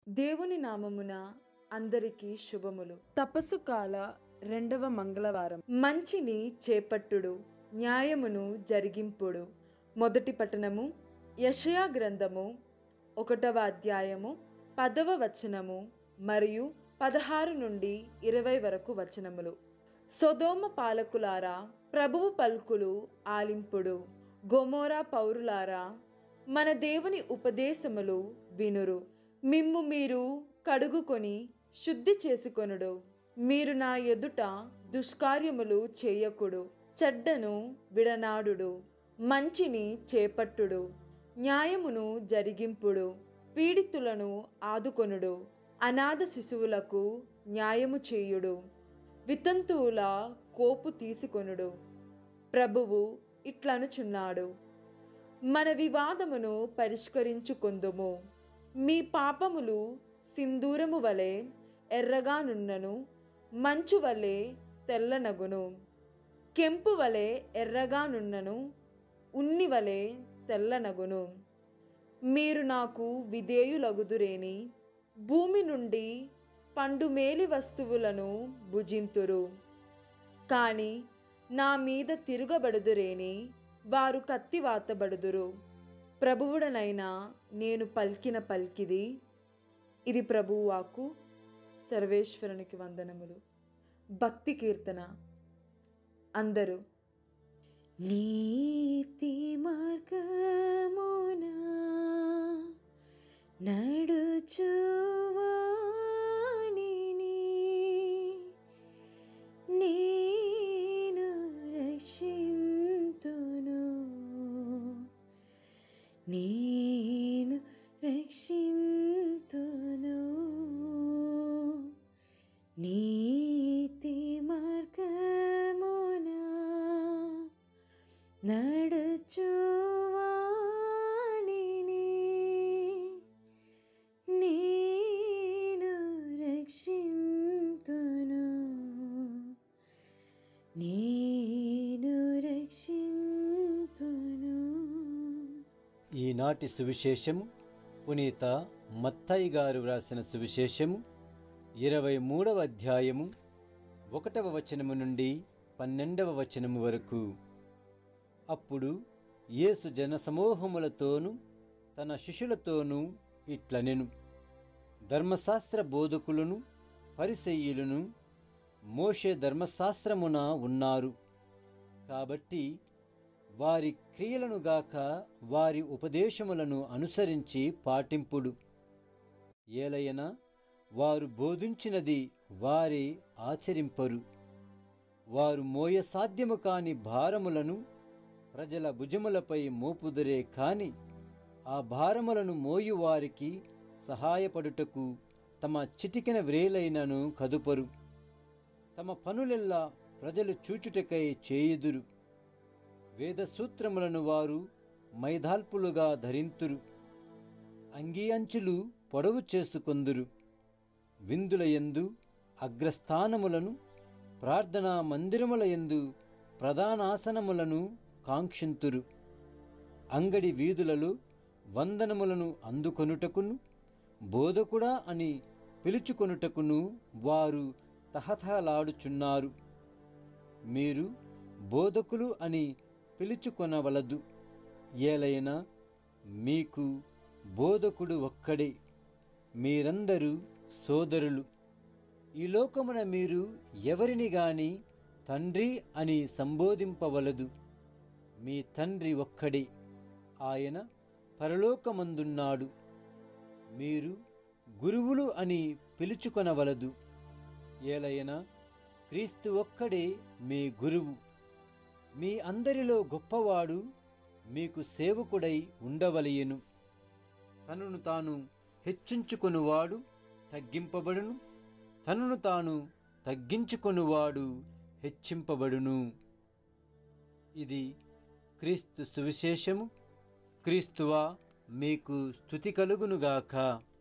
దేవుని నామమున అందరికీ శుభములు తపస్సు కాల రెండవ మంగళవారం మంచిని చేపట్టుడు న్యాయమును జరిగింపుడు మొదటి పట్టణము యషయా గ్రంథము ఒకటవ అధ్యాయము పదవ వచనము మరియు పదహారు నుండి ఇరవై వరకు వచనములు సొదోమ పాలకులారా ప్రభువు పలుకులు ఆలింపుడు గొమోరా పౌరులారా మన దేవుని ఉపదేశములు వినురు మిమ్ము మీరు కడుగుకొని శుద్ధి చేసుకొనుడు మీరు నా ఎదుట దుష్కార్యములు చేయకుడు చెడ్డను విడనాడుడు మంచిని చేపట్టుడు న్యాయమును జరిగింపుడు పీడితులను ఆదుకొనుడు అనాథ శిశువులకు న్యాయము చేయుడు వితంతువుల కోపు తీసుకొనుడు ప్రభువు ఇట్లనుచున్నాడు మన వివాదమును పరిష్కరించుకొందుము మీ పాపములు సింధూరము వలె ఎర్రగానున్నను మంచు వలె తెల్లనగును కెంపు వలె ఎర్రగానున్నను ఉన్ని వలె తెల్లనగును మీరు నాకు విధేయులగుదురేని భూమి నుండి పండు మేలి వస్తువులను భుజింతురు కానీ నా మీద తిరుగబడుదురేని వారు కత్తివాతబడుదురు ప్రభువుడనైనా నేను పలికిన పలికిది ఇది ప్రభువు వాక్కు సర్వేశ్వరునికి వందనములు భక్తి కీర్తన అందరూ నీతి మార్గమునా నడుచువాణిని నేను రక్షింతును నేను రక్షింతును నీతి మార్గమునా నడుచువాణిని నేను రక్షింతును నేను రక్షింతును ఈనాటి సువిశేషము పునీత మత్తయ్య గారు వ్రాసిన సువిశేషము ఇరవై మూడవ అధ్యాయము ఒకటవ వచనము నుండి పన్నెండవ వచనము వరకు అప్పుడు యేసు జనసమూహములతోనూ తన శిష్యులతోనూ ఇట్లనెను ధర్మశాస్త్ర బోధకులను పరిసెయ్యులను మోషే ధర్మశాస్త్రమున ఉన్నారు కాబట్టి వారి క్రియలను గాక వారి ఉపదేశములను అనుసరించి పాటింపుడు ఏలయన వారు బోధించినది వారే ఆచరింపరు వారు మోయ సాధ్యము కాని భారములను ప్రజల భుజములపై మోపుదురే కాని ఆ భారములను మోయు వారికి సహాయపడుటకు తమ చిటికెన వ్రేలైనను కదుపరు తమ పనులెల్లా ప్రజలు చూచుటకై చేయుదురు వేద సూత్రములను వారు మైదాల్పులుగా ధరింతురు అంగీ అంచులు పొడవు చేసుకొందురు విందుల యందు అగ్రస్థానములను ప్రార్థనా మందిరముల యందు ప్రధానాసనములను కాంక్షింతురు అంగడి వీధులలో వందనములను అందుకొనుటకును బోధకుడా అని పిలుచుకొనుటకును వారు తహతహలాడుచున్నారు మీరు బోధకులు అని పిలుచుకొనవలదు ఏలైనా మీకు బోధకుడు ఒక్కడే మీరందరూ సోదరులు ఈ లోకమున మీరు ఎవరిని గాని తండ్రి అని సంబోధింపవలదు మీ తండ్రి ఒక్కడే ఆయన పరలోకమందున్నాడు మీరు గురువులు అని పిలుచుకొనవలదు ఏలయనా క్రీస్తు ఒక్కడే మీ గురువు మీ అందరిలో గొప్పవాడు మీకు సేవకుడై ఉండవలయను తనను తాను హెచ్చించుకొనువాడు తగ్గింపబడును తనను తాను తగ్గించుకొనువాడు హెచ్చింపబడును ఇది క్రీస్తు సువిశేషము క్రీస్తువా మీకు స్థుతి కలుగునుగాక